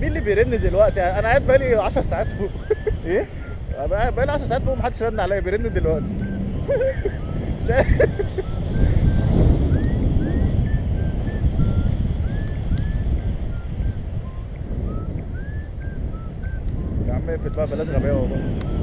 مين اللي بيرن دلوقتي انا قاعد بقالي 10 ساعات فوق ايه أنا قاعد بقالي 10 ساعات فوق محدش رن عليا بيرن دلوقتي مش عارف. يا عم اقفل بقى بلاش غباوه والله